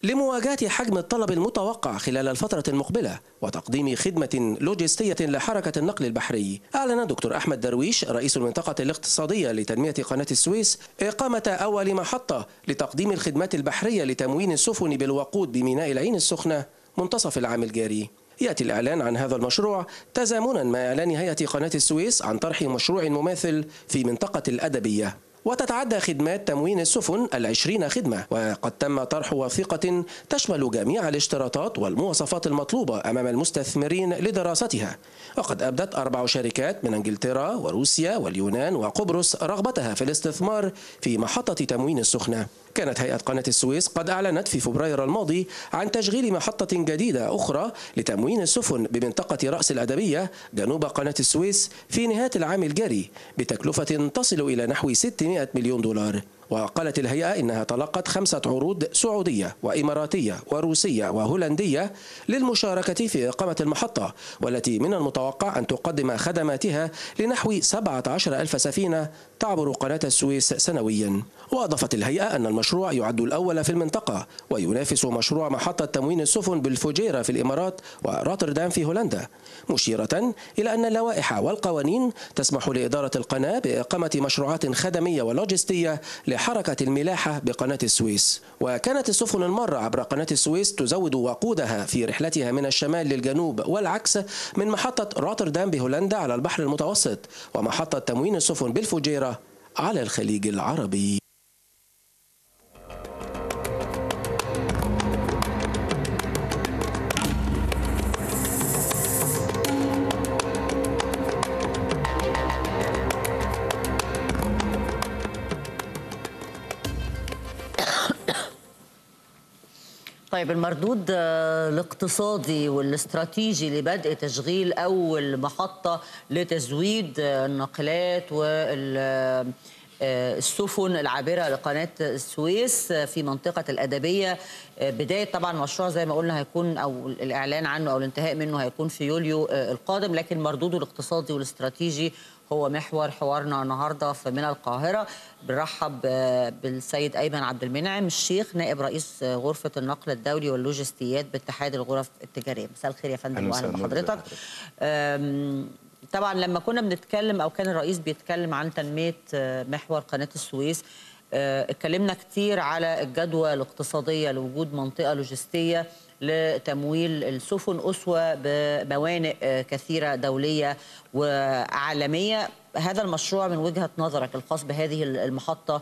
لمواجهة حجم الطلب المتوقع خلال الفترة المقبلة وتقديم خدمة لوجستية لحركة النقل البحري أعلن دكتور أحمد درويش رئيس المنطقة الاقتصادية لتنمية قناة السويس إقامة أول محطة لتقديم الخدمات البحرية لتموين السفن بالوقود بميناء العين السخنة منتصف العام الجاري يأتي الإعلان عن هذا المشروع تزامنا مع إعلان هيئة قناة السويس عن طرح مشروع مماثل في منطقة الأدبية وتتعدى خدمات تموين السفن العشرين خدمة وقد تم طرح وثيقة تشمل جميع الاشتراطات والمواصفات المطلوبة أمام المستثمرين لدراستها وقد أبدت أربع شركات من انجلترا وروسيا واليونان وقبرص رغبتها في الاستثمار في محطة تموين السخنة كانت هيئة قناة السويس قد أعلنت في فبراير الماضي عن تشغيل محطة جديدة أخرى لتموين السفن بمنطقة رأس الأدبية جنوب قناة السويس في نهاية العام الجاري بتكلفة تصل إلى نحو 600 مليون دولار وقالت الهيئة إنها تلقت خمسة عروض سعودية وإماراتية وروسية وهولندية للمشاركة في إقامة المحطة والتي من المتوقع أن تقدم خدماتها لنحو 17 ألف سفينة تعبر قناة السويس سنويا وأضافت الهيئة أن المشروع يعد الأول في المنطقة وينافس مشروع محطة تموين السفن بالفجيرة في الإمارات وروتردام في هولندا مشيرة إلى أن اللوائح والقوانين تسمح لإدارة القناة بإقامة مشروعات خدمية ولوجستية لحركة الملاحة بقناة السويس وكانت السفن المارة عبر قناة السويس تزود وقودها في رحلتها من الشمال للجنوب والعكس من محطة روتردام بهولندا على البحر المتوسط ومحطة تموين السفن بالفجيرة على الخليج العربي طيب المردود آه، الاقتصادي والاستراتيجي لبدء تشغيل أول محطة لتزويد آه، الناقلات وال آه، السفن العابرة لقناة السويس في منطقة الأدبية بداية طبعا مشروع زي ما قلنا هيكون أو الإعلان عنه أو الانتهاء منه هيكون في يوليو القادم لكن مردوده الاقتصادي والاستراتيجي هو محور حوارنا النهارده في من القاهره بنرحب بالسيد ايمن عبد المنعم الشيخ نائب رئيس غرفه النقل الدولي واللوجستيات باتحاد الغرف التجاريه مساء الخير يا فندم واهلا بحضرتك طبعا لما كنا بنتكلم او كان الرئيس بيتكلم عن تنميه محور قناه السويس اتكلمنا كتير على الجدوى الاقتصاديه لوجود منطقه لوجستيه لتمويل السفن أسوة بموانئ كثيرة دولية وعالمية هذا المشروع من وجهة نظرك الخاص بهذه المحطة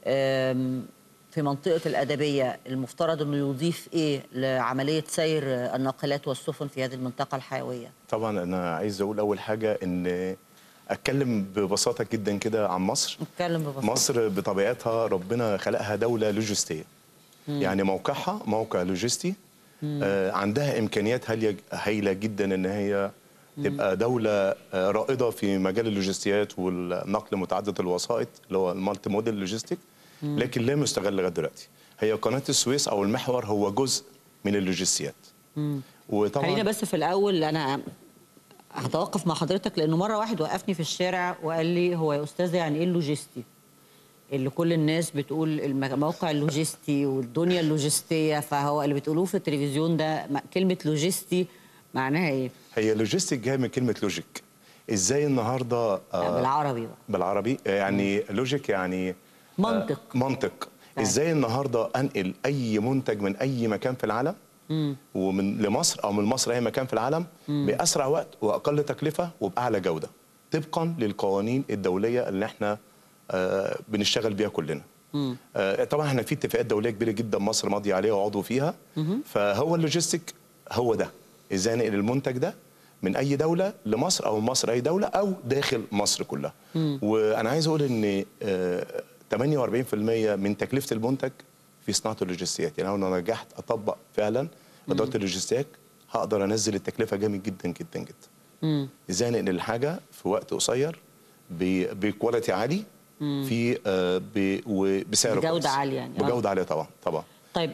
في منطقة الأدبية المفترض أنه يضيف إيه لعملية سير الناقلات والسفن في هذه المنطقة الحيوية طبعا أنا عايز أقول أول حاجة أن اتكلم ببساطه جدا كده عن مصر اتكلم ببساطه مصر بطبيعتها ربنا خلقها دوله لوجستيه مم. يعني موقعها موقع لوجستي آه عندها امكانيات هائله جدا ان هي تبقى دوله آه رائده في مجال اللوجستيات والنقل متعدد الوسائط اللي هو المالتي موديل لوجيستيك لكن لا مستغل لغايه دلوقتي هي قناه السويس او المحور هو جزء من اللوجستيات وطبعا خلينا بس في الاول انا هتوقف مع حضرتك لانه مره واحد وقفني في الشارع وقال لي هو يا استاذه يعني ايه اللوجستي اللي كل الناس بتقول الموقع اللوجستي والدنيا اللوجستيه فهو اللي بتقولوه في التلفزيون ده كلمه لوجستي معناها ايه؟ هي لوجستيك جايه من كلمه لوجيك ازاي النهارده آه بالعربي بقى بالعربي يعني لوجيك يعني منطق آه منطق ازاي النهارده انقل اي منتج من اي مكان في العالم مم. ومن لمصر او من مصر اي مكان في العالم مم. باسرع وقت واقل تكلفه وباعلى جوده طبقا للقوانين الدوليه اللي احنا آه بنشتغل بيها كلنا آه طبعا احنا في اتفاقات دوليه كبيره جدا مصر ماضيه عليها وعضو فيها مم. فهو اللوجيستيك هو ده ازاي نقل المنتج ده من اي دوله لمصر او من مصر اي دوله او داخل مصر كلها مم. وانا عايز اقول ان آه 48% من تكلفه المنتج في صناعه اللوجستيات يعني لو انا نجحت اطبق فعلا اداره اللوجستيات هقدر انزل التكلفه جامد جدا جدا جدا مم. ازاي ننقل الحاجه في وقت قصير بكواليتي عالي في آه وبسعر بجوده كويس. عاليه يعني بجوده عاليه طبعا طبعا طيب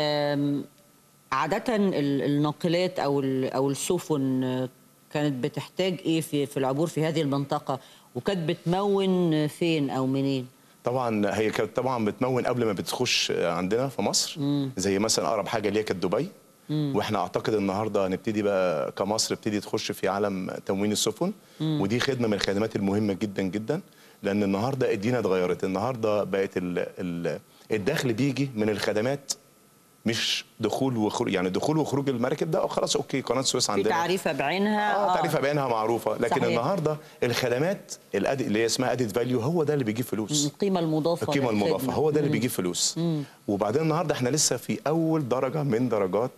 عاده الناقلات او او السفن كانت بتحتاج ايه في في العبور في هذه المنطقه وكانت بتمون فين او منين طبعا هي كانت طبعا بتمون قبل ما بتخش عندنا في مصر زي مثلا اقرب حاجه ليها كانت دبي واحنا اعتقد النهارده هنبتدي بقى كمصر ابتدي تخش في عالم تموين السفن ودي خدمه من الخدمات المهمه جدا جدا لان النهارده الدنيا اتغيرت النهارده بقت ال ال الدخل بيجي من الخدمات مش دخول وخروج يعني دخول وخروج المراكب ده خلاص اوكي قناه السويس في عندنا تعريفه بعينها اه تعريفها بعينها معروفه لكن صحيح. النهارده الخدمات الأد... اللي هي اسمها ادد فاليو هو ده اللي بيجيب فلوس القيمه المضافه القيمه للخدمة. المضافه هو ده اللي بيجيب فلوس وبعدين النهارده احنا لسه في اول درجه من درجات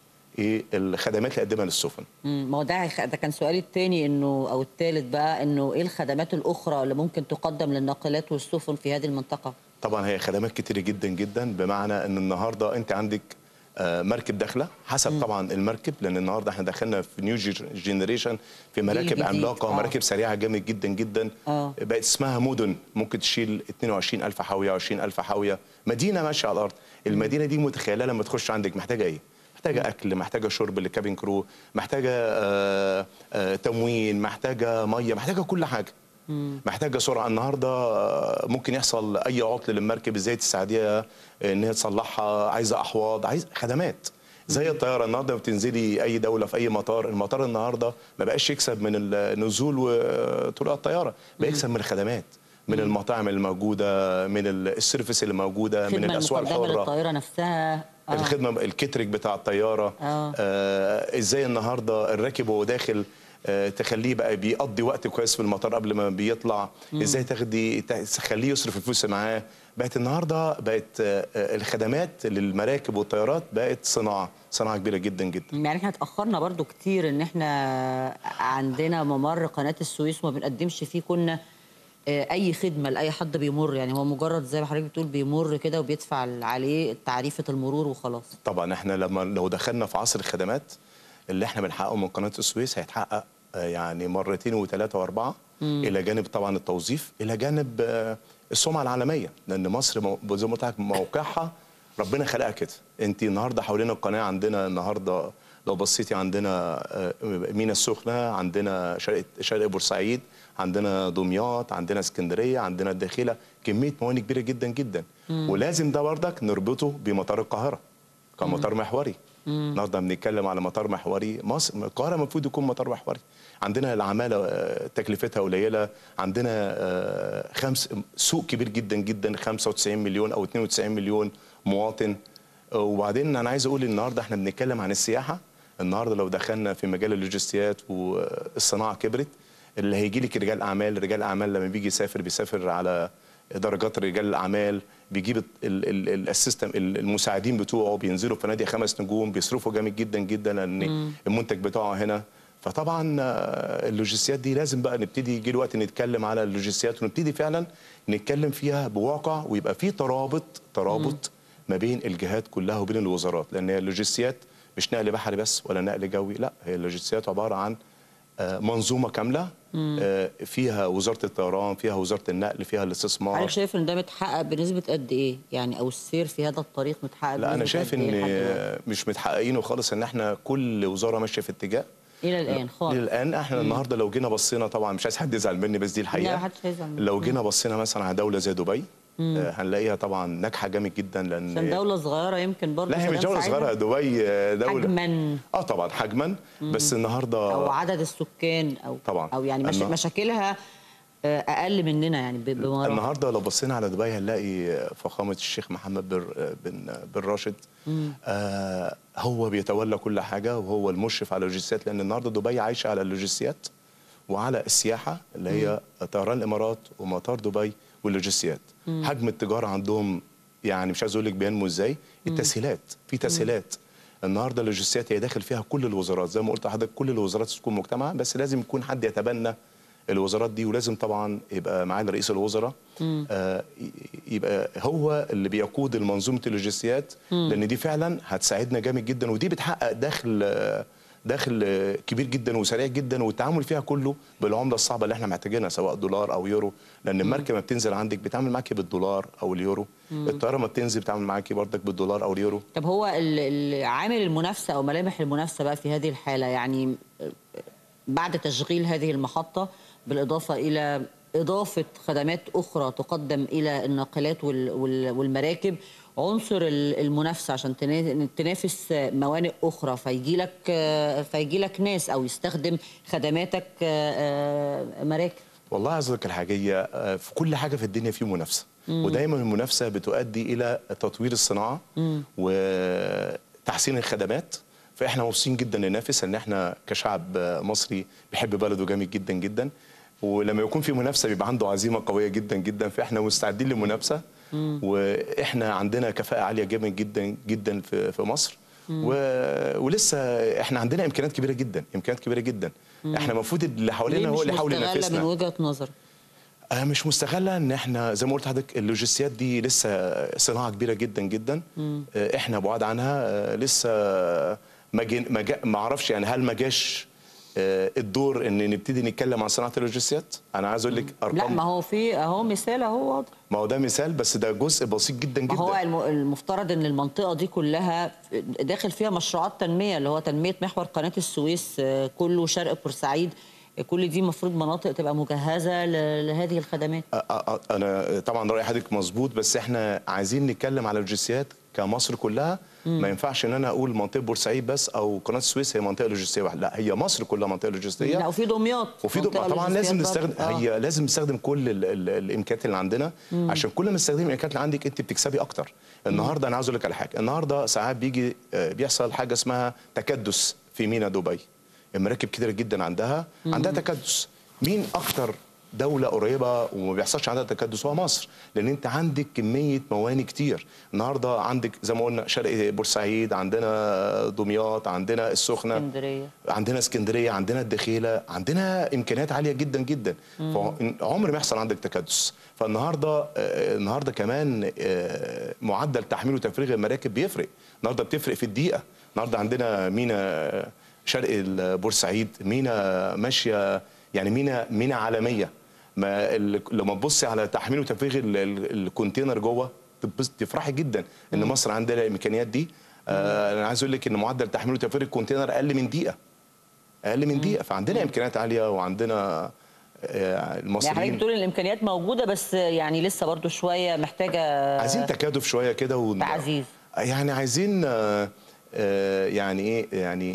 ايه الخدمات اللي قدمها للسفن مم، ما هو ده هيخ- ده كان سؤالي الثاني انه او الثالث بقى انه ايه الخدمات الاخرى اللي ممكن تقدم للناقلات والسفن في هذه المنطقه؟ طبعا هي خدمات كتير جدا جدا بمعنى ان النهارده انت عندك آه، مركب داخله حسب طبعا المركب لان النهارده احنا دخلنا في نيو جينيريشن في مراكب جديد. عملاقه آه. ومراكب سريعه جامد جدا جدا آه. بقت اسمها مدن ممكن تشيل 22000 حاويه 20000 حاويه مدينه ماشيه على الارض المدينه دي متخيله لما تخش عندك محتاجه ايه محتاجه اكل محتاجه شرب للكابين كرو محتاجه آه، آه، تموين محتاجه ميه محتاجه كل حاجه محتاجه سرعه النهارده آه، ممكن يحصل اي عطل للمركب ازاي تساعديها آه، ان هي تصلحها عايزه احواض عايزه خدمات زي الطياره النهارده بتنزلي اي دوله في اي مطار المطار النهارده ما بقاش يكسب من النزول وطرق الطياره بقى يكسب من الخدمات من المطاعم الموجوده من السيرفيس اللي موجوده من الخدمه الاسواق المقدمه الحره للطائره نفسها آه. الخدمه الكتريك بتاع الطياره آه. آه ازاي النهارده الراكب وهو داخل آه تخليه بقى بيقضي وقت كويس في المطار قبل ما بيطلع ازاي تاخدي تخليه يصرف الفلوس اللي معاه بقت النهارده بقت آه آه، الخدمات للمراكب والطيارات بقت صناعه صناعه كبيره جدا جدا يعني احنا اتاخرنا برضو كتير ان احنا عندنا ممر قناه السويس وما بنقدمش فيه كنا آه، اي خدمه لاي حد بيمر يعني هو مجرد زي ما حضرتك بتقول بيمر كده وبيدفع عليه تعريفه المرور وخلاص طبعا احنا لما لو دخلنا في عصر الخدمات اللي احنا بنحققه من قناه السويس هيتحقق آه، يعني مرتين وثلاثه واربعه الى جانب طبعا التوظيف الى جانب آه، السمعه العالميه لان مصر مو- زي ما قلت لك موقعها ربنا خلقها كده انت النهارده حوالين القناه عندنا النهارده لو بصيتي عندنا آه، مينا السخنه عندنا شرق شرق بورسعيد عندنا دمياط عندنا اسكندريه عندنا الداخله كميه موانئ كبيره جدا جدا ولازم ده بردك نربطه بمطار القاهره كمطار محوري النهارده بنتكلم على مطار محوري مصر القاهره المفروض يكون مطار محوري عندنا العماله آه، تكلفتها قليله عندنا آه، خمس سوق كبير جدا جدا 95 مليون او 92 مليون مواطن آه، وبعدين انا عايز اقول النهارده احنا بنتكلم عن السياحه النهارده لو دخلنا في مجال اللوجستيات والصناعه كبرت اللي هيجي لك رجال اعمال رجال اعمال لما بيجي يسافر بيسافر على درجات رجال الاعمال بيجيب ال- ال- ال- السيستم ال- المساعدين بتوعه بينزلوا في نادي خمس نجوم بيصرفوا جامد جدا جدا لان المنتج بتاعه هنا فطبعا آه، اللوجستيات دي لازم بقى نبتدي يجي الوقت نتكلم على اللوجستيات ونبتدي فعلا نتكلم فيها بواقع ويبقى في ترابط ترابط ما بين الجهات كلها وبين الوزارات لان هي اللوجستيات مش نقل بحري بس ولا نقل جوي لا هي اللوجستيات عباره عن آه، منظومه كامله آه، فيها وزاره الطيران فيها وزاره النقل فيها الاستثمار حضرتك شايف ان ده متحقق بنسبه قد ايه؟ يعني او السير في هذا الطريق متحقق لا انا بنسبة شايف قد ان إيه لحد دلوقتي؟ مش متحققينه خالص ان احنا كل وزاره ماشيه في اتجاه الى الان خالص للان احنا النهارده لو جينا بصينا طبعا مش عايز حد يزعل مني بس دي الحقيقه لا، محدش هيزعل منك. لو جينا بصينا مثلا على دوله زي دبي آه، هنلاقيها طبعا ناجحه جامد جدا لان عشان دوله صغيره يمكن برضه لا هي مش سدام دوله سعيدة. صغيره دبي آه، دوله حجما اه طبعا حجما بس النهارده او عدد السكان او طبعا. او يعني مش النه- مشاكلها آه، اقل مننا يعني ب- بمراحل النهارده لو بصينا على دبي هنلاقي فخامه الشيخ محمد بن بن, بن راشد آه هو بيتولى كل حاجه وهو المشرف على اللوجستيات لان النهارده دبي عايشه على اللوجستيات وعلى السياحه اللي هي طيران الامارات ومطار دبي واللوجستيات حجم التجاره عندهم يعني مش عايز اقول لك بينمو ازاي التسهيلات في تسهيلات النهارده اللوجستيات هي داخل فيها كل الوزارات زي ما قلت لحضرتك كل الوزارات تكون مجتمعه بس لازم يكون حد يتبنى الوزارات دي ولازم طبعا يبقى معانا رئيس الوزراء آه ي- يبقى هو اللي بيقود المنظومه اللوجستيات لان دي فعلا هتساعدنا جامد جدا ودي بتحقق دخل آه، دخل آه، كبير جدا وسريع جدا والتعامل فيها كله بالعمله الصعبه اللي احنا محتاجينها سواء دولار او يورو لان المركب ما بتنزل عندك بتعمل معاكي بالدولار او اليورو الطياره ما بتنزل بتعمل معاكي برضك بالدولار او اليورو طب هو ال- ال- عامل المنافسه او ملامح المنافسه بقى في هذه الحاله يعني آه، بعد تشغيل هذه المحطه بالاضافه الى اضافه خدمات اخرى تقدم الى الناقلات وال- وال- والمراكب عنصر ال- المنافسه عشان تنا- تنافس موانئ اخرى فيجي لك فيجي لك ناس او يستخدم خدماتك آه، آه، مراكب والله عايز اقول لك الحاجه هي آه، في كل حاجه في الدنيا في منافسه ودايما المنافسه بتؤدي الى تطوير الصناعه وتحسين الخدمات فاحنا مبسوطين جدا ننافس ان احنا كشعب آه، مصري بيحب بلده جامد جدا جدا ولما يكون في منافسه بيبقى عنده عزيمه قويه جدا جدا فاحنا مستعدين للمنافسه واحنا عندنا كفاءه عاليه جدا جدا جدا في في مصر و... ولسه احنا عندنا امكانيات كبيره جدا امكانيات كبيره جدا احنا المفروض اللي ليه حوالينا هو مش اللي يحاول مستغله من ينافسنا وجهه نظرك آه، مش مستغله ان احنا زي ما قلت لحضرتك اللوجستيات دي لسه صناعه كبيره جدا جدا آه، احنا بعاد عنها آه، لسه ما جي- ما جا- ما اعرفش يعني هل ما جاش آه، الدور ان نبتدي نتكلم عن صناعه اللوجستيات انا عايز اقول لك لا ارقام ما هو في اهو مثال اهو واضح ما هو ده مثال بس ده جزء بسيط جدا ما هو جدا الم- المفترض ان المنطقه دي كلها داخل فيها مشروعات تنميه اللي هو تنميه محور قناه السويس آه، كله شرق بورسعيد آه، كل دي المفروض مناطق تبقى مجهزه ل- لهذه الخدمات أ- أ- أ- انا طبعا راي حضرتك مظبوط بس احنا عايزين نتكلم على اللوجستيات كمصر كلها ما ينفعش ان انا اقول منطقه بورسعيد بس او قناه السويس هي منطقه لوجستيه واحده لا هي مصر كلها منطقه لوجستيه لا وفي دمياط وفي دم... منطقة طبعا لازم لوجستيات نستخدم برضه. آه. هي لازم نستخدم كل ال... ال... الامكانيات اللي عندنا عشان كل ما تستخدمي الامكانيات اللي عندك انت بتكسبي اكتر النهارده انا عاوز اقول لك على حاجه النهارده ساعات بيجي آه، بيحصل حاجه اسمها تكدس في ميناء دبي المراكب كتيره جدا عندها عندها تكدس مين اكتر دولة قريبة وما بيحصلش عندها تكدس هو مصر لأن أنت عندك كمية موانئ كتير النهاردة عندك زي ما قلنا شرق بورسعيد عندنا دمياط عندنا السخنة اسكندريه عندنا اسكندريه عندنا الدخيله عندنا امكانيات عاليه جدا جدا فعمر ما يحصل عندك تكدس فالنهارده آه، النهارده كمان آه، معدل تحميل وتفريغ المراكب بيفرق النهارده بتفرق في الدقيقه النهارده عندنا مينا شرق بورسعيد مينا ماشيه يعني مينا مينا عالميه ما ال- لما تبصي على تحميل وتفريغ ال- ال- الكونتينر جوه تبص- تفرحي جدا ان مصر عندها الامكانيات دي آه، انا عايز اقول لك ان معدل تحميل وتفريغ الكونتينر اقل من دقيقه اقل من دقيقه فعندنا امكانيات عاليه وعندنا آه، يعني حضرتك المصريين بتقول الامكانيات موجوده بس يعني لسه برضو شويه محتاجه عايزين تكاتف شويه كده ون... تعزيز يعني عايزين آه، آه، يعني ايه يعني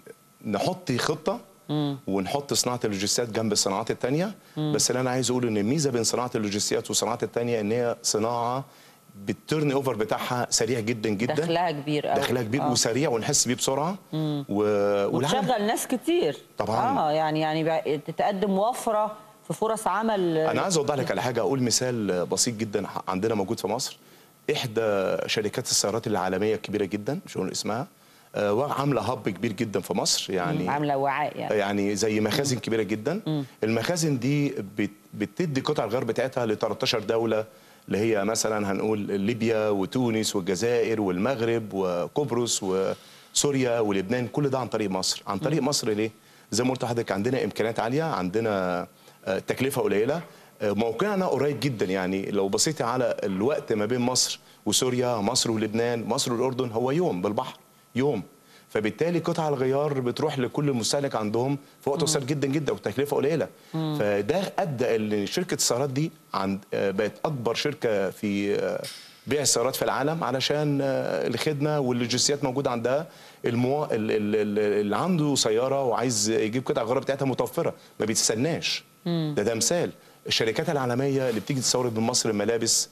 نحط خطه ونحط صناعه اللوجستيات جنب الصناعات التانية بس اللي انا عايز اقوله ان الميزه بين صناعه اللوجستيات والصناعات التانية ان هي صناعه بالتيرن اوفر بتاعها سريع جدا جدا دخلها كبير قوي دخلها كبير آه. وسريع ونحس بيه بسرعه و... والعالم- وتشغل ناس كتير طبعاً. اه يعني يعني بقى- تتقدم وفره في فرص عمل انا عايز اوضح لك على حاجه اقول مثال بسيط جدا عندنا موجود في مصر احدى شركات السيارات العالميه الكبيره جدا مش هقول اسمها آه، عامله هب كبير جدا في مصر يعني عامله وعاء يعني يعني زي مخازن كبيره جدا المخازن دي بت- بتدي قطع الغيار بتاعتها ل 13 دوله اللي هي مثلا هنقول ليبيا وتونس والجزائر والمغرب وقبرص وسوريا ولبنان كل ده عن طريق مصر عن طريق مصر ليه زي ما قلت لحضرتك عندنا امكانيات عاليه عندنا آه، تكلفه قليله آه، موقعنا قريب جدا يعني لو بصيتي على الوقت ما بين مصر وسوريا مصر ولبنان مصر والاردن هو يوم بالبحر يوم فبالتالي قطع الغيار بتروح لكل مستهلك عندهم في وقت قصير جدا جدا وتكلفه قليله فده ادى ان شركه السيارات دي عند آه، بقت اكبر شركه في آه، بيع السيارات في العالم علشان آه، الخدمه واللوجستيات موجوده عندها المو... ال- ال- ال- اللي عنده سياره وعايز يجيب قطع الغيار بتاعتها متوفره ما بيتستناش ده ده مثال الشركات العالميه اللي بتيجي تستورد من مصر الملابس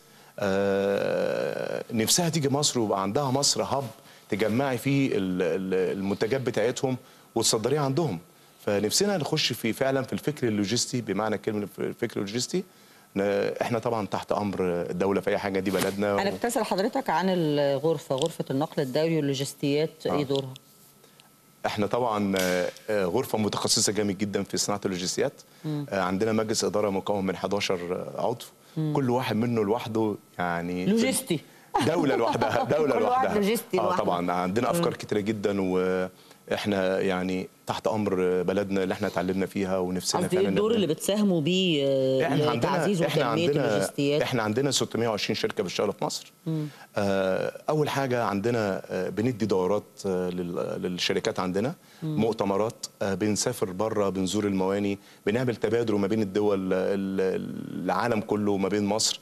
آه، نفسها تيجي مصر ويبقى عندها مصر هب تجمعي فيه ال- ال- المنتجات بتاعتهم وتصدريها عندهم فنفسنا نخش في فعلا في الفكر اللوجستي بمعنى كلمه الفكر اللوجستي ن- احنا طبعا تحت امر الدوله في اي حاجه دي بلدنا انا كنت اسال حضرتك عن الغرفه غرفه النقل الدولي واللوجستيات ايه دورها احنا طبعا آه، آه، غرفه متخصصه جامد جدا في صناعه اللوجستيات آه، عندنا مجلس اداره مكون من 11 عضو كل واحد منه لوحده يعني في- لوجستي دوله لوحدها دوله كل واحد لوحدها لوجستي اه لوحده. طبعا عندنا افكار كتيره جدا واحنا يعني تحت امر بلدنا اللي احنا اتعلمنا فيها ونفسنا قصدي فعلا الدور نبقى- اللي بتساهموا بيه آه، احنا لتعزيز عندنا احنا وتنميه عندنا اللوجستيات احنا عندنا 620 شركه بتشتغل في مصر آه اول حاجه عندنا آه بندي دورات آه لل- للشركات عندنا مؤتمرات آه بنسافر بره بنزور المواني بنعمل تبادل ما بين الدول آه، ال- العالم كله وما بين مصر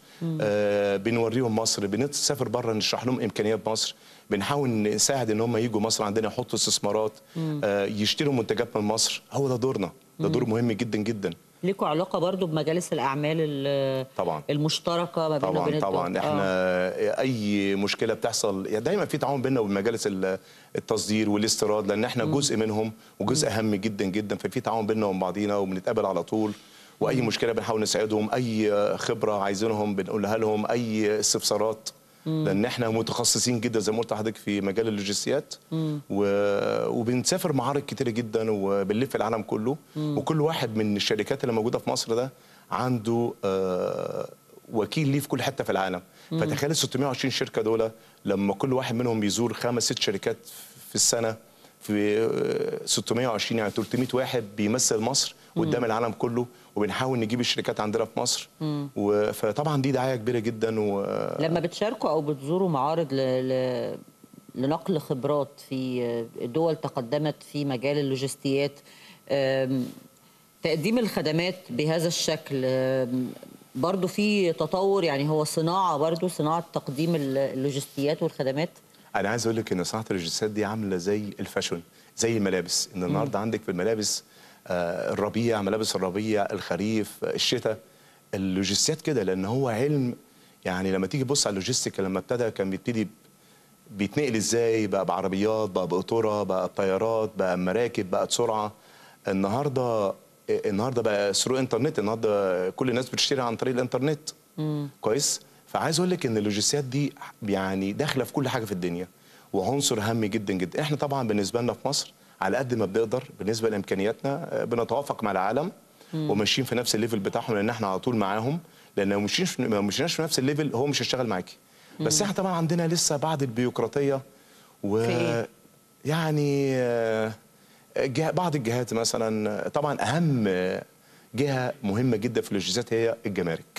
آه بنوريهم مصر بنسافر بره نشرح لهم امكانيات مصر بنحاول نساعد ان هم يجوا مصر عندنا يحطوا استثمارات آه يشتروا منتجات من مصر هو ده دورنا ده دور مهم جدا جدا ليكوا علاقه برضو بمجالس الاعمال ال- طبعا المشتركه ما بيننا طبعا وبين طبعا الدول. احنا آه. اي مشكله بتحصل يعني دايما في تعاون بيننا وبين مجالس ال- التصدير والاستيراد لان احنا جزء منهم وجزء اهم جدا جدا ففي تعاون بيننا وبين بعضينا وبنتقابل على طول واي مشكله بنحاول نساعدهم اي خبره عايزينهم بنقولها لهم اي استفسارات لان احنا متخصصين جدا زي ما قلت لحضرتك في مجال اللوجستيات و... وبنسافر معارض كتيره جدا وبنلف العالم كله وكل واحد من الشركات اللي موجوده في مصر ده عنده آه، وكيل ليه في كل حته في العالم فتخيل ال 620 شركه دول لما كل واحد منهم بيزور خمس ست شركات في السنه في آه، 620 يعني 300 واحد بيمثل مصر قدام العالم كله وبنحاول نجيب الشركات عندنا في مصر و- فطبعا دي دعايه كبيره جدا و... لما بتشاركوا او بتزوروا معارض ل... ل... لنقل خبرات في دول تقدمت في مجال اللوجستيات آم، تقديم الخدمات بهذا الشكل آم، برضو في تطور يعني هو صناعة برضو صناعة تقديم ال- اللوجستيات والخدمات انا عايز اقول لك ان صناعه اللوجستيات دي عامله زي الفاشون زي الملابس ان النهارده عندك في الملابس آه، الربيع ملابس الربيع الخريف الشتاء اللوجستيات كده لان هو علم يعني لما تيجي تبص على اللوجيستيك لما ابتدى كان بيبتدي ب- بيتنقل ازاي بقى بعربيات بقى بقطوره بقى بطيارات بقى مراكب بقى بسرعه النهارده النهارده بقى ثرو انترنت النهارده كل الناس بتشتري عن طريق الانترنت كويس فعايز اقول لك ان اللوجستيات دي يعني داخله في كل حاجه في الدنيا وعنصر هام جدا جدا احنا طبعا بالنسبه لنا في مصر على قد ما بنقدر بالنسبه لامكانياتنا آه، بنتوافق مع العالم وماشيين في نفس الليفل بتاعهم لان احنا على طول معاهم لان لو مشيناش ما مشيناش في نفس الليفل هو مش هيشتغل معاكي بس احنا طبعا عندنا لسه بعض البيروقراطيه و في إيه؟ يعني آه، جه- بعض الجهات مثلا آه، طبعا اهم آه، جهه مهمه جدا في اللوجستيات هي الجمارك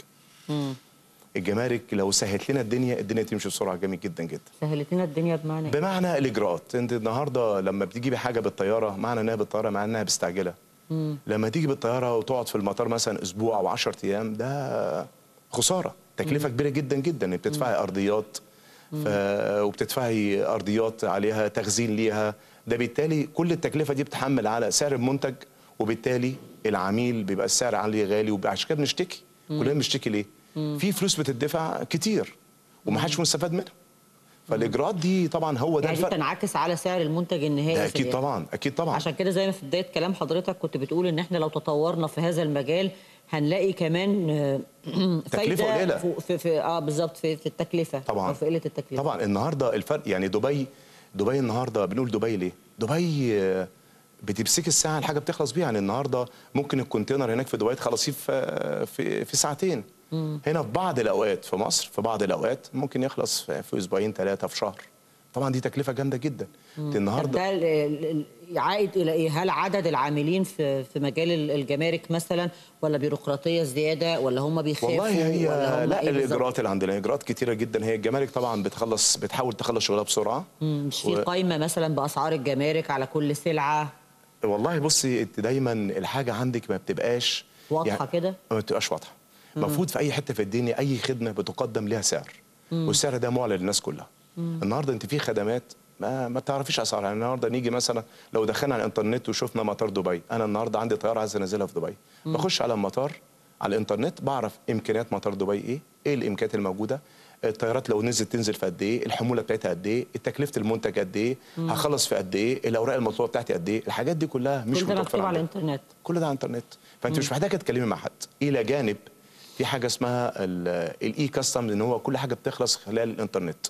الجمارك لو سهلت لنا الدنيا الدنيا تمشي بسرعه جامد جدا جدا سهلت لنا الدنيا بمعنى إيه؟ بمعنى الاجراءات انت النهارده لما بتجيبي حاجه بالطياره معنى انها بالطياره معنى انها مستعجله لما تيجي بالطياره وتقعد في المطار مثلا اسبوع او 10 ايام ده خساره تكلفه كبيره جدا جدا انت بتدفعي ارضيات ف... وبتدفعي ارضيات عليها تخزين ليها ده بالتالي كل التكلفه دي بتحمل على سعر المنتج وبالتالي العميل بيبقى السعر عليه غالي وعشان كده بنشتكي كلنا بنشتكي ليه في فلوس بتدفع كتير ومحدش مستفاد منها فالاجراءات دي طبعا هو ده يعني دي الفرق تنعكس على سعر المنتج النهائي ده في اكيد الآخر. طبعا اكيد طبعا عشان كده زي ما في بدايه كلام حضرتك كنت بتقول ان احنا لو تطورنا في هذا المجال هنلاقي كمان آه، فايده قليلة. في, في, في اه بالظبط في, في التكلفه طبعا او في قله التكلفه طبعا النهارده الفرق يعني دبي دبي النهارده بنقول دبي ليه؟ دبي آه، بتمسك الساعه الحاجه بتخلص بيها يعني النهارده ممكن الكونتينر هناك في دبي تخلصيه في في في ساعتين هنا في بعض الاوقات في مصر في بعض الاوقات ممكن يخلص في في اسبوعين ثلاثه في شهر طبعا دي تكلفه جامده جدا طب النهارده ده ال- ال- ال- عائد الى ايه؟ هل عدد العاملين في في مجال ال- الجمارك مثلا ولا بيروقراطيه زياده ولا هم بيخافوا والله هي ولا هم لا إيه بالظبط؟ الاجراءات اللي عندنا اجراءات كتيره جدا هي الجمارك طبعا بتخلص بتحاول تخلص شغلها بسرعه مم، مش في و- قائمه مثلا باسعار الجمارك على كل سلعه والله بصي انت دايما الحاجه عندك ما بتبقاش واضحة كده؟ ما بتبقاش واضحه المفروض في اي حته في الدنيا اي خدمه بتقدم لها سعر والسعر ده معلن للناس كلها النهارده انت في خدمات ما ما تعرفيش اسعارها يعني النهارده نيجي مثلا لو دخلنا على الانترنت وشفنا مطار دبي انا النهارده عندي طياره عايز انزلها في دبي بخش على المطار على الانترنت بعرف امكانيات مطار دبي ايه ايه الامكانيات الموجوده الطيارات لو نزلت تنزل في قد ايه الحموله بتاعتها قد ايه تكلفه المنتج قد ايه هخلص في قد ايه الاوراق المطلوبه بتاعتي قد ايه الحاجات دي كلها مش كل ده مكتوب متوفره على عندنا. الانترنت كل ده على الانترنت فانت مش محتاجه تتكلمي مع حد الى جانب في حاجه اسمها الاي كاستم ان هو كل حاجه بتخلص خلال الانترنت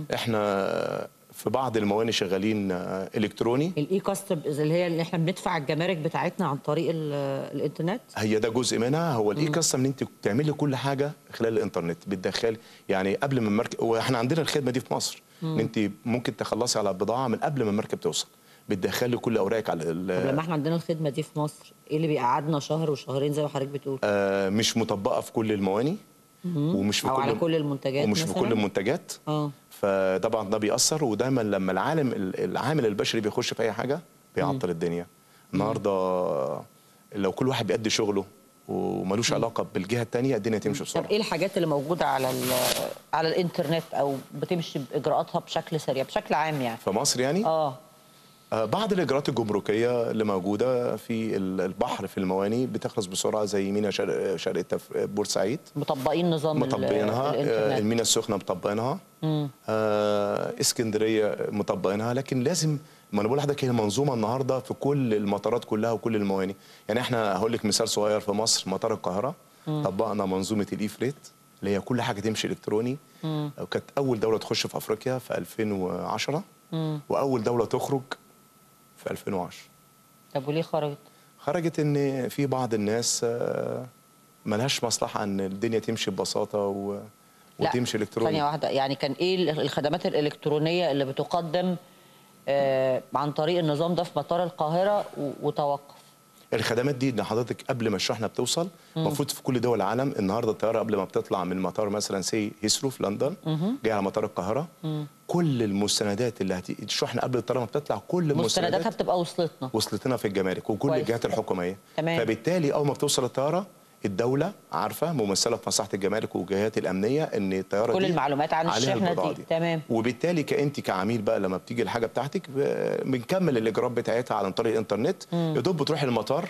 احنا في بعض المواني شغالين آه، الكتروني الاي كاستم اللي هي اللي احنا بندفع الجمارك بتاعتنا عن طريق ال- الانترنت هي ده جزء منها هو الاي كاستم ان انت بتعملي كل حاجه خلال الانترنت بتدخلي يعني قبل ما المركب واحنا عندنا الخدمه دي في مصر ان انت ممكن تخلصي على البضاعه من قبل ما المركب توصل بتدخلي كل اوراقك على طب ال- لما احنا عندنا الخدمه دي في مصر ايه اللي بيقعدنا شهر وشهرين زي ما حضرتك بتقول آه، مش مطبقه في كل المواني ومش في أو كل على كل المنتجات ومش في مثلاً؟ كل المنتجات اه فطبعا ده بيأثر ودايما لما العالم العامل البشري بيخش في اي حاجه بيعطل الدنيا النهارده لو كل واحد بيأدي شغله وملوش علاقه بالجهه الثانيه الدنيا تمشي طب بسرعه ايه الحاجات اللي موجوده على ال- على الانترنت او بتمشي باجراءاتها بشكل سريع بشكل عام يعني في مصر يعني اه آه، بعض الاجراءات الجمركيه اللي موجوده في ال- البحر في المواني بتخلص بسرعه زي مينا شرق شرق التف- بورسعيد مطبقين نظام ال- مطبقينها آه، الانترنت المينا السخنه مطبقينها آه، اسكندريه مطبقينها لكن لازم ما انا بقول لحضرتك هي منظومه النهارده في كل المطارات كلها وكل المواني يعني احنا هقول لك مثال صغير في مصر مطار القاهره طبقنا منظومه الاي فريت اللي هي كل حاجه تمشي الكتروني وكانت اول دوله تخش في افريقيا في 2010 واول دوله تخرج في 2010 طب وليه خرجت؟ خرجت ان في بعض الناس آه، ملهاش مصلحه ان الدنيا تمشي ببساطه و... لا، وتمشي الكتروني ثانيه واحده يعني كان ايه الخدمات الالكترونيه اللي بتقدم آه عن طريق النظام ده في مطار القاهره و- وتوقف الخدمات دي ان حضرتك قبل ما الشحنه بتوصل المفروض في كل دول العالم النهارده الطياره قبل ما بتطلع من مطار مثلا سي هيثرو في لندن جايه على مطار القاهره كل المستندات اللي هت... الشحنه قبل الطياره ما بتطلع كل مستنداتها المستندات بتبقى وصلتنا وصلت لنا في الجمارك وكل كويس. الجهات الحكوميه تمام. فبالتالي اول ما بتوصل الطياره الدوله عارفه ممثله في مصلحه الجمارك والجهات الامنيه ان الطياره كل دي المعلومات عن عليها الشحنة البضاعة دي. تمام. وبالتالي كانت كعميل بقى لما بتيجي الحاجه بتاعتك ب- بنكمل الاجراءات بتاعتها عن طريق الانترنت يا دوب بتروح المطار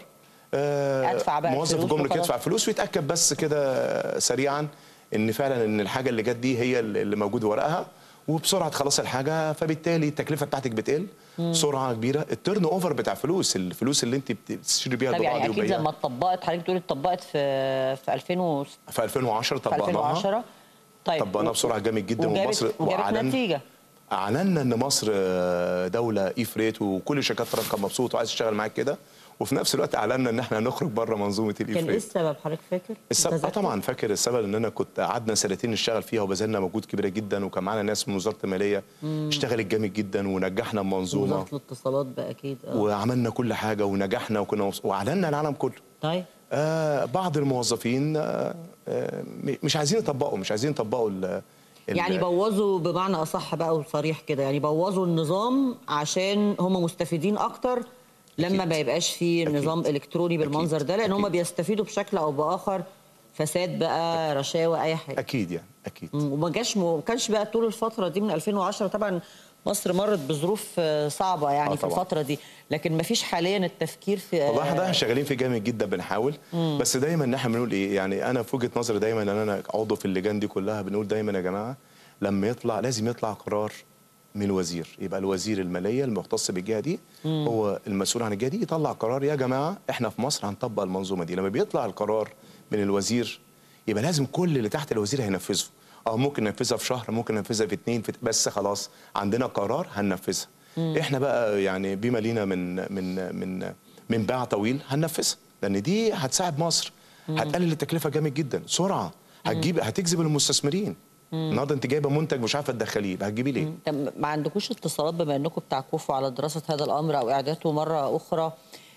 آه، أدفع بقى موظف الفلوس الجمرك وخلاص. يدفع فلوس ويتاكد بس كده سريعا ان فعلا ان الحاجه اللي جت دي هي اللي موجود ورقها وبسرعه تخلص الحاجه فبالتالي التكلفه بتاعتك بتقل سرعه كبيره التيرن اوفر بتاع فلوس الفلوس اللي انت بتشتري بيها طب البضاعه يعني دي اكيد وبيعها. لما اتطبقت حضرتك بتقول اتطبقت في في 2000 و... في 2010 في طبقناها 2010 طيب طبقناها و- بسرعه جامد جدا وجابت ومصر وجابت وأعلن- نتيجه اعلنا ان مصر آه، دوله اي فريت وكل شركات فرنسا كانت مبسوط وعايز تشتغل معاك كده وفي نفس الوقت اعلنا ان احنا هنخرج بره منظومه الاي كان ايه فريت السبب حضرتك فاكر؟ السبب آه متذكر؟ طبعا فاكر السبب ان انا كنت قعدنا سنتين نشتغل فيها وبذلنا مجهود كبير جدا وكان معانا ناس من وزاره الماليه اشتغلت جامد جدا ونجحنا المنظومه وزاره الاتصالات بقى اكيد اه وعملنا كل حاجه ونجحنا وكنا مبس- واعلنا العالم كله طيب آه بعض الموظفين آه آه م- مش عايزين يطبقوا مش عايزين يطبقوا ال- ال- يعني بوظوا بمعنى اصح بقى وصريح كده يعني بوظوا النظام عشان هم مستفيدين اكتر لما أكيد. ما يبقاش في أكيد. نظام الكتروني بالمنظر ده لان هم أكيد. بيستفيدوا بشكل او باخر فساد بقى رشاوى اي حاجه اكيد يعني اكيد مم، وما جاش ما كانش بقى طول الفتره دي من 2010 طبعا مصر مرت بظروف آه، صعبه يعني آه في طبعاً. الفتره دي لكن ما فيش حاليا التفكير في والله احنا احنا شغالين فيه جامد جدا بنحاول بس دايما ان احنا بنقول ايه يعني انا في وجهه نظري دايما ان انا عضو في اللجان دي كلها بنقول دايما يا جماعه لما يطلع لازم يطلع قرار من الوزير يبقى الوزير الماليه المختص بالجهه دي هو المسؤول عن الجهه دي يطلع قرار يا جماعه احنا في مصر هنطبق المنظومه دي لما بيطلع القرار من الوزير يبقى لازم كل اللي تحت الوزير هينفذه اه ممكن ننفذها في شهر ممكن ننفذها في اتنين في بس خلاص عندنا قرار هننفذها احنا بقى يعني بما لينا من من من من باع طويل هننفذها لان دي هتساعد مصر هتقلل التكلفه جامد جدا سرعه هتجيب هتجذب المستثمرين النهارده انت جايبه منتج مش عارفه تدخليه يبقى هتجيبيه ليه؟ طب ما عندكوش اتصالات بما انكم بتعكفوا على دراسه هذا الامر او اعداده مره اخرى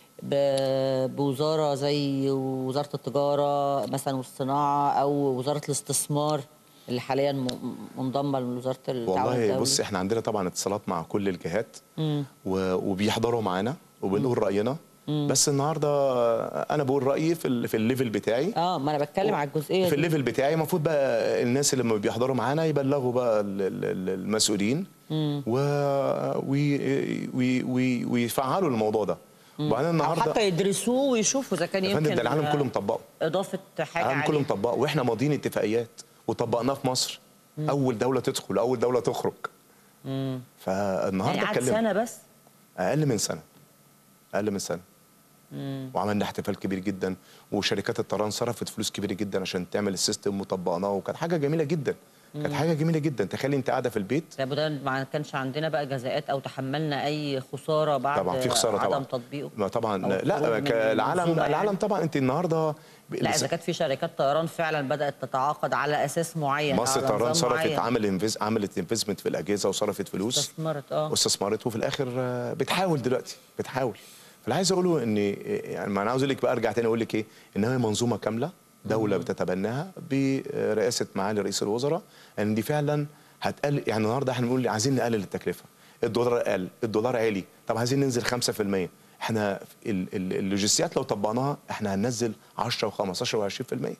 ب- بوزاره زي وزاره التجاره مثلا والصناعه او وزاره الاستثمار اللي حاليا م- منضمه لوزاره التعاون والله الدولي بص احنا عندنا طبعا اتصالات مع كل الجهات و- وبيحضروا معانا وبنقول راينا بس النهارده انا بقول رايي في ال- في الليفل بتاعي اه ما انا بتكلم على الجزئيه في دي الليفل بتاعي المفروض بقى الناس اللي لما بيحضروا معانا يبلغوا بقى ال- ال- ال- المسؤولين و... وي... وي... وي... ويفعلوا الموضوع ده وبعدين او النهارده حتى يدرسوه ويشوفوا اذا كان يا يمكن فندم ده العالم كله مطبقه اضافه حاجه العالم كله عليه مطبقه واحنا ماضيين اتفاقيات وطبقناه في مصر اول دوله تدخل اول دوله تخرج فالنهارده يعني قعد اتكلم سنه بس اقل من سنه اقل من سنه وعملنا احتفال كبير جدا وشركات الطيران صرفت فلوس كبيره جدا عشان تعمل السيستم وطبقناه وكانت حاجه جميله جدا كانت حاجه جميله جدا تخيلي انت قاعده في البيت طب وده ما كانش عندنا بقى جزاءات او تحملنا اي خساره بعد طبعا في خساره عدم طبعا تطبيقه ما طبعا أو لا الخروج من ك- العالم المنظومة العالم يعني. طبعا انت النهارده لا اذا كانت في شركات طيران فعلا بدات تتعاقد على اساس معين مصر على طيران نظام صرفت معين. عمل انفيز عملت انفستمنت في الاجهزه وصرفت فلوس استثمرت اه واستثمرت وفي الاخر آه، بتحاول دلوقتي بتحاول فاللي عايز اقوله ان يعني ما انا عاوز اقول لك بقى ارجع تاني اقول لك ايه ان هي منظومه كامله دوله بتتبناها برئاسه معالي رئيس الوزراء ان دي فعلا هتقلل يعني النهارده احنا بنقول عايزين نقلل التكلفه الدولار قل الدولار عالي طب عايزين ننزل 5% احنا ال- ال- اللوجستيات لو طبقناها احنا هننزل 10 و15 و20%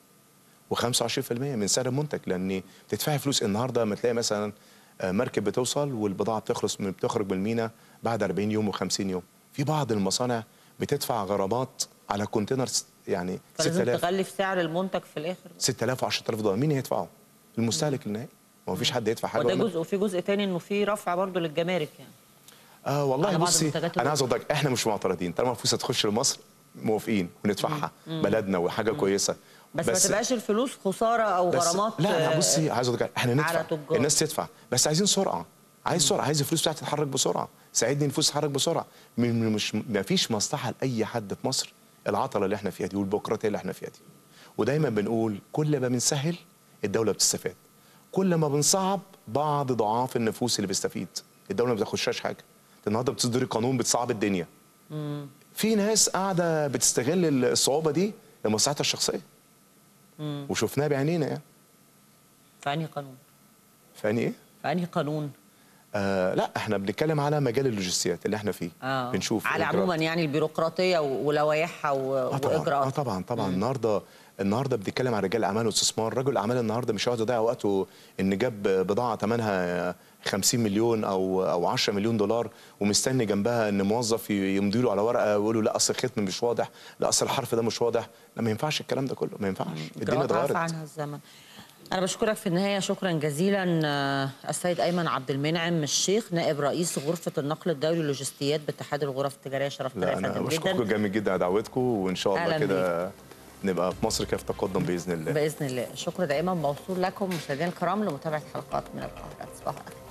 و25% من سعر المنتج لان بتدفعي فلوس النهارده ما تلاقي مثلا آه، مركب بتوصل والبضاعه بتخلص من بتخرج من المينا بعد 40 يوم و50 يوم في بعض المصانع بتدفع غرامات على كونتينر س- يعني فلازم 6000 تغلي في سعر المنتج في الاخر 6000 و10000 دولار مين هيدفعه؟ المستهلك النهائي ما فيش حد يدفع حاجه وده ولا- جزء وفي جزء تاني انه في رفع برضه للجمارك يعني اه والله على بعض بصي المنتجات انا عايز اقول لك احنا مش معترضين طالما فلوسها تخش لمصر موافقين وندفعها بلدنا وحاجه كويسه بس, ما تبقاش الفلوس خساره او بس غرامات لا لا آه، بصي عايز اقول لك احنا ندفع على تجار. الناس تدفع بس عايزين سرعه عايز سرعه عايز الفلوس بتاعتي تتحرك بسرعه ساعدني الفلوس تتحرك بسرعه من مش ما فيش مصلحه لاي حد في مصر العطله اللي احنا فيها دي والبيروقراطيه اللي احنا فيها دي ودايما بنقول كل ما بنسهل الدوله بتستفاد كل ما بنصعب بعض ضعاف النفوس اللي بيستفيد الدوله ما بتاخدش حاجه النهارده بتصدري قانون بتصعب الدنيا في ناس قاعده بتستغل الصعوبه دي لمصلحتها الشخصيه وشفناها بعينينا يعني في انهي قانون فاني ايه في انهي قانون آه لا احنا بنتكلم على مجال اللوجستيات اللي احنا فيه اه بنشوف على إجراءات. عموما يعني البيروقراطيه و- ولوائحها و- اه طبعا اه واجراءات طبعا طبعا النهارده النهارده بنتكلم عن رجال اعمال واستثمار رجل الاعمال النهارده مش هيقعد يضيع وقته ان جاب بضاعه ثمنها 50 مليون او او 10 مليون دولار ومستني جنبها ان موظف يمضي له على ورقه ويقول له لا اصل الختم مش واضح لا اصل الحرف ده مش واضح لا ما ينفعش الكلام ده كله ما ينفعش الدنيا إجراءات عفى اتغيرت عنها الزمن أنا بشكرك في النهاية شكرا جزيلا آه، السيد أيمن عبد المنعم الشيخ نائب رئيس غرفة النقل الدولي للوجستيات باتحاد الغرف التجارية شرفتنا لا يا انا فندم بشكركم جدا جامد جدا على دعوتكم وان شاء الله أهلاً كده نبقى في مصر كده في تقدم باذن الله بإذن الله الشكر دائما موصول لكم مشاهدينا الكرام لمتابعة حلقات من القاهرة تصبحوا على خير